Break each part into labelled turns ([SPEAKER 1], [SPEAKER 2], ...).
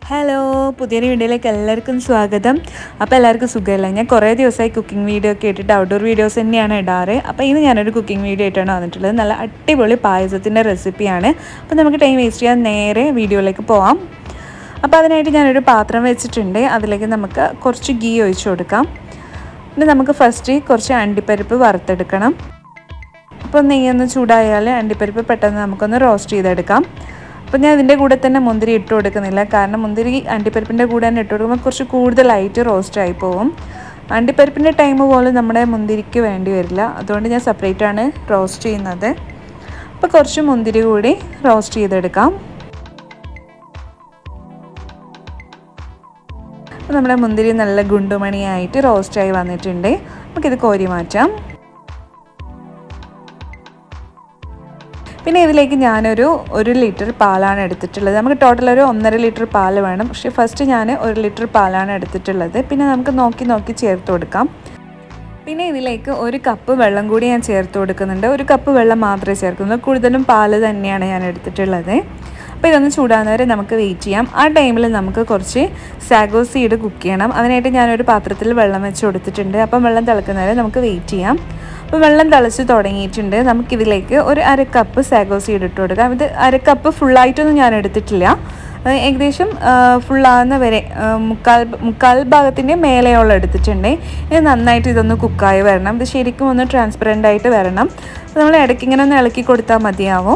[SPEAKER 1] hello പുതിയൊരു വീഡിയോയിലേക്ക് എല്ലാവർക്കും സ്വാഗതം അപ്പോൾ എല്ലാവർക്കും സുഖമല്ല ഞാൻ കുറേ ദിവസമായി കുക്കിംഗ് വീഡിയോ ഒക്കെ ഇട്ടിട്ട് ഔട്ട്ഡോർ വീഡിയോസ് തന്നെയാണ് ഇടാറ് അപ്പോൾ ഇന്ന് ഞാനൊരു കുക്കിംഗ് വീഡിയോ ആയിട്ടാണ് വന്നിട്ടുള്ളത് നല്ല അടിപൊളി പായസത്തിൻ്റെ റെസിപ്പിയാണ് അപ്പോൾ നമുക്ക് ടൈം വേസ്റ്റ് ചെയ്യാൻ നേരെ വീഡിയോയിലേക്ക് പോവാം അപ്പോൾ അതിനായിട്ട് ഞാനൊരു പാത്രം വെച്ചിട്ടുണ്ട് അതിലേക്ക് നമുക്ക് കുറച്ച് ഗീ ഒഴിച്ചു കൊടുക്കാം പിന്നെ നമുക്ക് ഫസ്റ്റ് കുറച്ച് അണ്ടിപ്പരിപ്പ് വറുത്തെടുക്കണം അപ്പോൾ നെയ്യൊന്ന് ചൂടായാൽ അണ്ടിപ്പരിപ്പ് പെട്ടെന്ന് നമുക്കൊന്ന് റോസ്റ്റ് ചെയ്തെടുക്കാം അപ്പോൾ ഞാൻ ഇതിൻ്റെ കൂടെ തന്നെ മുന്തിരി ഇട്ട് കൊടുക്കുന്നില്ല കാരണം മുന്തിരി അണ്ടിപ്പരിപ്പിൻ്റെ കൂടെ തന്നെ ഇട്ട് കൊടുക്കുമ്പോൾ കുറച്ച് കൂടുതലായിട്ട് റോസ്റ്റ് ആയി പോകും അണ്ടിപ്പരിപ്പിൻ്റെ ടൈം പോലെ നമ്മുടെ മുന്തിരിക്ക് വേണ്ടി വരില്ല അതുകൊണ്ട് ഞാൻ സെപ്പറേറ്റ് ആണ് റോസ്റ്റ് ചെയ്യുന്നത് അപ്പോൾ കുറച്ച് മുന്തിരി കൂടി റോസ്റ്റ് ചെയ്തെടുക്കാം അപ്പോൾ നമ്മുടെ മുന്തിരി നല്ല ഗുണ്ടുമണിയായിട്ട് റോസ്റ്റായി വന്നിട്ടുണ്ട് നമുക്കിത് കോരി മാറ്റാം പിന്നെ ഇതിലേക്ക് ഞാനൊരു ഒരു ലിറ്റർ പാലാണ് എടുത്തിട്ടുള്ളത് നമുക്ക് ടോട്ടൽ ഒരു ഒന്നര ലിറ്റർ പാൽ വേണം പക്ഷേ ഫസ്റ്റ് ഞാൻ ഒരു ലിറ്റർ പാലാണ് എടുത്തിട്ടുള്ളത് പിന്നെ നമുക്ക് നോക്കി നോക്കി ചേർത്ത് കൊടുക്കാം പിന്നെ ഇതിലേക്ക് ഒരു കപ്പ് വെള്ളം കൂടി ഞാൻ ചേർത്ത് കൊടുക്കുന്നുണ്ട് ഒരു കപ്പ് വെള്ളം മാത്രമേ ചേർക്കുന്നുള്ളൂ കൂടുതലും പാല് തന്നെയാണ് ഞാൻ എടുത്തിട്ടുള്ളത് അപ്പോൾ ഇതൊന്ന് ചൂടാകുന്നവരെ നമുക്ക് വെയിറ്റ് ചെയ്യാം ആ ടൈമിൽ നമുക്ക് കുറച്ച് സാഗോ സീഡ് കുക്ക് ചെയ്യണം അതിനായിട്ട് ഞാനൊരു പാത്രത്തിൽ വെള്ളം വെച്ച് കൊടുത്തിട്ടുണ്ട് അപ്പം വെള്ളം തിളക്കുന്നവരെ നമുക്ക് വെയിറ്റ് ചെയ്യാം അപ്പോൾ വെള്ളം തിളച്ച് തുടങ്ങിയിട്ടുണ്ട് നമുക്കിതിലേക്ക് ഒരു അര കപ്പ് സാഗോ സീഡ് ഇട്ട് കൊടുക്കാം ഇത് അര കപ്പ് ഫുള്ളായിട്ടൊന്നും ഞാൻ എടുത്തിട്ടില്ല ഏകദേശം ഫുള്ളാകുന്ന വരെ മുക്കാൽ മുക്കാൽ ഭാഗത്തിൻ്റെ മേലെയോളം എടുത്തിട്ടുണ്ട് ഇത് നന്നായിട്ട് ഇതൊന്ന് കുക്കായി വരണം ഇത് ശരിക്കും ഒന്ന് ട്രാൻസ്പെറൻ്റ് ആയിട്ട് വരണം അപ്പോൾ നമ്മൾ ഇടയ്ക്ക് ഇങ്ങനെ ഒന്ന് ഇളക്കി കൊടുത്താൽ മതിയാവും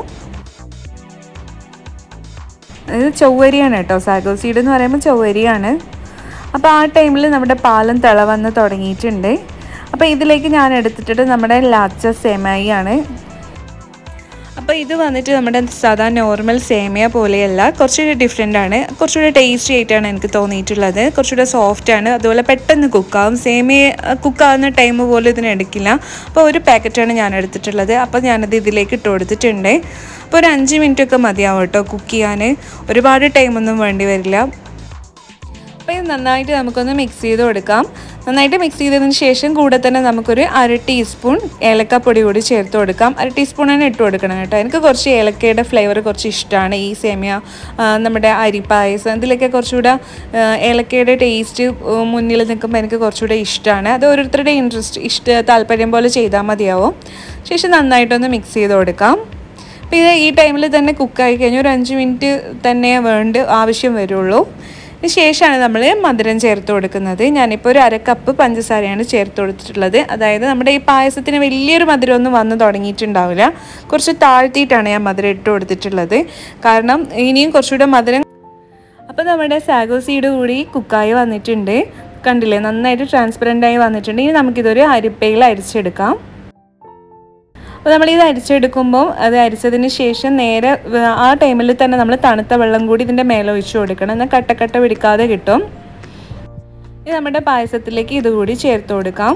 [SPEAKER 1] ഇത് ചൊവ്വരിയാണ് കേട്ടോ സാഗോ സീഡ് എന്ന് പറയുമ്പോൾ ചൊവ്വരിയാണ് അപ്പോൾ ആ ടൈമിൽ നമ്മുടെ പാലം തിള വന്ന് തുടങ്ങിയിട്ടുണ്ട് അപ്പോൾ ഇതിലേക്ക് ഞാൻ എടുത്തിട്ട് നമ്മുടെ ലാച്ച സേമായി ആണ് അപ്പോൾ ഇത് വന്നിട്ട് നമ്മുടെ സാധാ നോർമൽ സേമിയ പോലെയല്ല കുറച്ചുകൂടി ഡിഫറെൻ്റ് ആണ് കുറച്ചുകൂടി ടേസ്റ്റി ആയിട്ടാണ് എനിക്ക് തോന്നിയിട്ടുള്ളത് കുറച്ചുകൂടെ സോഫ്റ്റ് ആണ് അതുപോലെ പെട്ടെന്ന് കുക്കാവും സേമിയ കുക്കാവുന്ന ടൈം പോലും ഇതിന് എടുക്കില്ല അപ്പോൾ ഒരു പാക്കറ്റാണ് ഞാൻ എടുത്തിട്ടുള്ളത് അപ്പോൾ ഞാനത് ഇതിലേക്ക് ഇട്ട് കൊടുത്തിട്ടുണ്ട് അപ്പോൾ ഒരു അഞ്ച് മിനിറ്റ് ഒക്കെ മതിയാവും കേട്ടോ കുക്ക് ചെയ്യാൻ ഒരുപാട് ടൈമൊന്നും വേണ്ടി വരില്ല അപ്പോൾ ഇത് നന്നായിട്ട് നമുക്കൊന്ന് മിക്സ് ചെയ്ത് കൊടുക്കാം നന്നായിട്ട് മിക്സ് ചെയ്തതിന് ശേഷം കൂടെ തന്നെ നമുക്കൊരു അര ടീസ്പൂൺ ഏലക്കപ്പൊടി കൂടി ചേർത്ത് കൊടുക്കാം അര ടീസ്പൂൺ തന്നെ ഇട്ട് കൊടുക്കണം കേട്ടോ എനിക്ക് കുറച്ച് ഏലക്കയുടെ ഫ്ലേവർ കുറച്ച് ഇഷ്ടമാണ് ഈ സേമിയ നമ്മുടെ അരി പായസം ഇതിലൊക്കെ കുറച്ചുകൂടെ ഏലക്കയുടെ ടേസ്റ്റ് മുന്നിൽ നിൽക്കുമ്പോൾ എനിക്ക് കുറച്ചുകൂടെ ഇഷ്ടമാണ് അത് ഓരോരുത്തരുടെ ഇൻട്രസ്റ്റ് ഇഷ്ട താല്പര്യം പോലെ ചെയ്താൽ മതിയാവും ശേഷം നന്നായിട്ടൊന്ന് മിക്സ് ചെയ്ത് കൊടുക്കാം അപ്പോൾ ഇത് ഈ ടൈമിൽ തന്നെ കുക്കായി കഴിഞ്ഞാൽ ഒരു അഞ്ച് മിനിറ്റ് തന്നെ വേണ്ട ആവശ്യം വരുള്ളൂ ശേഷമാണ് നമ്മൾ മധുരം ചേർത്ത് കൊടുക്കുന്നത് ഞാനിപ്പോൾ ഒരു അര കപ്പ് പഞ്ചസാരയാണ് ചേർത്ത് കൊടുത്തിട്ടുള്ളത് അതായത് നമ്മുടെ ഈ പായസത്തിന് വലിയൊരു മധുരമൊന്നും വന്ന് തുടങ്ങിയിട്ടുണ്ടാവില്ല കുറച്ച് താഴ്ത്തിയിട്ടാണ് ഞാൻ മധുരം ഇട്ട് കൊടുത്തിട്ടുള്ളത് കാരണം ഇനിയും കുറച്ചുകൂടെ മധുരം അപ്പോൾ നമ്മുടെ സാഗോ സീഡ് കൂടി കുക്കായി വന്നിട്ടുണ്ട് കണ്ടില്ലേ നന്നായിട്ട് ട്രാൻസ്പെറൻ്റ് ആയി വന്നിട്ടുണ്ട് ഇനി നമുക്കിതൊരു അരിപ്പയിൽ അരിച്ചെടുക്കാം അപ്പോൾ നമ്മൾ ഇത് അരിച്ചെടുക്കുമ്പോൾ അത് അരിച്ചതിന് ശേഷം നേരെ ആ ടൈമിൽ തന്നെ നമ്മൾ തണുത്ത വെള്ളം കൂടി ഇതിൻ്റെ മേലെ ഒഴിച്ചു കൊടുക്കണം എന്നാൽ കട്ടക്കട്ട പിടിക്കാതെ കിട്ടും ഇത് നമ്മുടെ പായസത്തിലേക്ക് ഇതുകൂടി ചേർത്ത് കൊടുക്കാം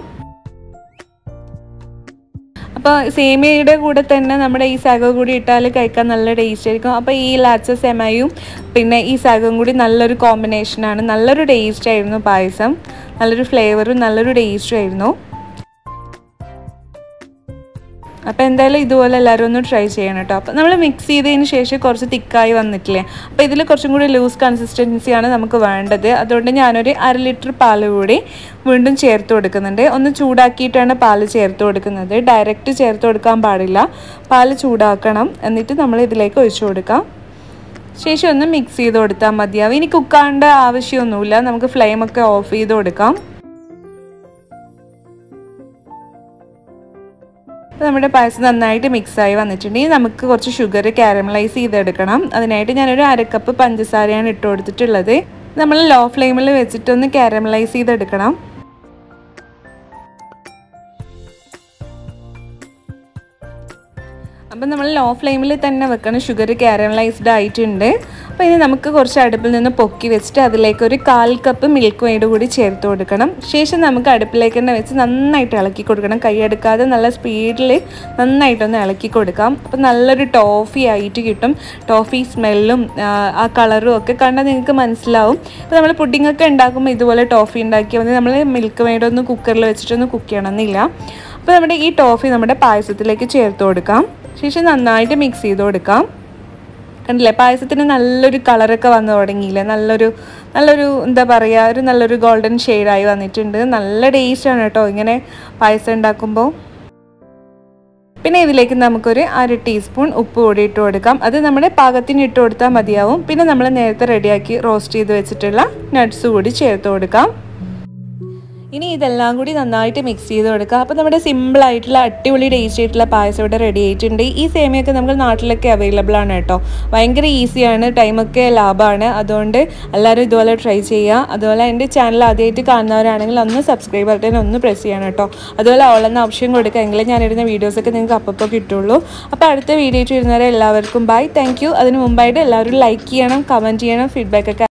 [SPEAKER 1] അപ്പോൾ സേമിയയുടെ കൂടെ തന്നെ നമ്മുടെ ഈ സാഗോ കൂടി ഇട്ടാൽ കഴിക്കാൻ നല്ല ടേസ്റ്റ് ആയിരിക്കും അപ്പോൾ ഈ ലാച്ച സെമയും പിന്നെ ഈ സാഗവും കൂടി നല്ലൊരു കോമ്പിനേഷനാണ് നല്ലൊരു ടേസ്റ്റ് ആയിരുന്നു പായസം നല്ലൊരു ഫ്ലേവറും നല്ലൊരു ടേസ്റ്റും ആയിരുന്നു അപ്പോൾ എന്തായാലും ഇതുപോലെ എല്ലാവരും ഒന്ന് ട്രൈ ചെയ്യണം കേട്ടോ അപ്പോൾ നമ്മൾ മിക്സ് ചെയ്തതിന് ശേഷം കുറച്ച് തിക്കായി വന്നിട്ടില്ലേ അപ്പോൾ ഇതിൽ കുറച്ചും കൂടി ലൂസ് കൺസിസ്റ്റൻസിയാണ് നമുക്ക് വേണ്ടത് അതുകൊണ്ട് ഞാനൊരു അര ലിറ്റർ പാൽ കൂടി വീണ്ടും ചേർത്ത് കൊടുക്കുന്നുണ്ട് ഒന്ന് ചൂടാക്കിയിട്ടാണ് പാൽ ചേർത്ത് കൊടുക്കുന്നത് ഡയറക്റ്റ് ചേർത്ത് കൊടുക്കാൻ പാടില്ല പാൽ ചൂടാക്കണം എന്നിട്ട് നമ്മൾ ഇതിലേക്ക് ഒഴിച്ചു കൊടുക്കാം ശേഷം ഒന്ന് മിക്സ് ചെയ്ത് കൊടുത്താൽ മതിയാവും ഇനി കുക്കാണ്ട ആവശ്യമൊന്നുമില്ല നമുക്ക് ഫ്ലെയിമൊക്കെ ഓഫ് ചെയ്ത് കൊടുക്കാം അപ്പോൾ നമ്മുടെ പായസം നന്നായിട്ട് മിക്സായി വന്നിട്ടുണ്ടെങ്കിൽ നമുക്ക് കുറച്ച് ഷുഗർ കാരമലൈസ് ചെയ്തെടുക്കണം അതിനായിട്ട് ഞാനൊരു അരക്കപ്പ് പഞ്ചസാരയാണ് ഇട്ട് കൊടുത്തിട്ടുള്ളത് നമ്മൾ ലോ ഫ്ലെയിമിൽ വെച്ചിട്ടൊന്ന് കാരമലൈസ് ചെയ്തെടുക്കണം അപ്പം നമ്മൾ ലോ ഫ്ലെയിമിൽ തന്നെ വെക്കണം ഷുഗർ കാരമലൈസ്ഡ് ആയിട്ടുണ്ട് അപ്പോൾ ഇനി നമുക്ക് കുറച്ച് അടുപ്പിൽ നിന്ന് പൊക്കി വെച്ചിട്ട് അതിലേക്ക് ഒരു കാൽ കപ്പ് മിൽക്ക് മെയ്ഡ് കൂടി ചേർത്ത് കൊടുക്കണം ശേഷം നമുക്ക് അടുപ്പിലേക്ക് തന്നെ വെച്ച് നന്നായിട്ട് ഇളക്കി കൊടുക്കണം കൈയെടുക്കാതെ നല്ല സ്പീഡിൽ നന്നായിട്ടൊന്ന് ഇളക്കി കൊടുക്കാം അപ്പോൾ നല്ലൊരു ടോഫി ആയിട്ട് കിട്ടും ടോഫി സ്മെല്ലും ആ കളറും ഒക്കെ കണ്ടാൽ നിങ്ങൾക്ക് മനസ്സിലാവും അപ്പോൾ നമ്മൾ പുഡിങ്ങൊക്കെ ഉണ്ടാക്കുമ്പോൾ ഇതുപോലെ ടോഫി ഉണ്ടാക്കിയാൽ മതി നമ്മൾ മിൽക്ക് മെയ്ഡ് ഒന്ന് കുക്കറിൽ വെച്ചിട്ടൊന്ന് കുക്ക് ചെയ്യണമെന്നില്ല അപ്പോൾ നമ്മുടെ ഈ ടോഫി നമ്മുടെ പായസത്തിലേക്ക് ചേർത്ത് കൊടുക്കാം ശേഷം നന്നായിട്ട് മിക്സ് ചെയ്ത് കൊടുക്കാം കണ്ടില്ലേ പായസത്തിന് നല്ലൊരു കളറൊക്കെ വന്നു തുടങ്ങിയില്ലേ നല്ലൊരു നല്ലൊരു എന്താ പറയുക ഒരു നല്ലൊരു ഗോൾഡൻ ഷെയ്ഡായി വന്നിട്ടുണ്ട് നല്ല ടേസ്റ്റാണ് കേട്ടോ ഇങ്ങനെ പായസം ഉണ്ടാക്കുമ്പോൾ പിന്നെ ഇതിലേക്ക് നമുക്കൊരു അര ടീസ്പൂൺ ഉപ്പ് കൂടി ഇട്ട് കൊടുക്കാം അത് നമ്മുടെ പാകത്തിന് ഇട്ട് കൊടുത്താൽ മതിയാവും പിന്നെ നമ്മൾ നേരത്തെ റെഡിയാക്കി റോസ്റ്റ് ചെയ്ത് വെച്ചിട്ടുള്ള നട്ട്സ് കൂടി ചേർത്ത് കൊടുക്കാം ഇനി ഇതെല്ലാം കൂടി നന്നായിട്ട് മിക്സ് ചെയ്ത് കൊടുക്കുക അപ്പോൾ നമ്മുടെ സിമ്പിൾ ആയിട്ടുള്ള അടിപൊളി ടേസ്റ്റ് ആയിട്ടുള്ള പായസം ഇവിടെ റെഡി ആയിട്ടുണ്ട് ഈ സേമിയൊക്കെ നമുക്ക് നാട്ടിലൊക്കെ അവൈലബിൾ ആണ് കേട്ടോ ഭയങ്കര ഈസിയാണ് ടൈമൊക്കെ ലാഭമാണ് അതുകൊണ്ട് എല്ലാവരും ഇതുപോലെ ട്രൈ ചെയ്യുക അതുപോലെ എൻ്റെ ചാനൽ ആദ്യമായിട്ട് കാണുന്നവരാണെങ്കിൽ ഒന്ന് സബ്സ്ക്രൈബ് ബട്ടൺ ഒന്ന് പ്രസ് ചെയ്യണം കേട്ടോ അതുപോലെ ഓളെന്ന ഓപ്ഷൻ കൊടുക്കുക എങ്കിലും ഞാനിടുന്ന വീഡിയോസൊക്കെ നിങ്ങൾക്ക് അപ്പോൾ കിട്ടുള്ളൂ അപ്പോൾ അടുത്ത വീഡിയോ വരുന്നവരെ എല്ലാവർക്കും ബൈ താങ്ക് യു അതിന് മുമ്പായിട്ട് എല്ലാവരും ലൈക്ക് ചെയ്യണം കമൻറ്റ് ചെയ്യണം ഫീഡ്ബാക്ക് ഒക്കെ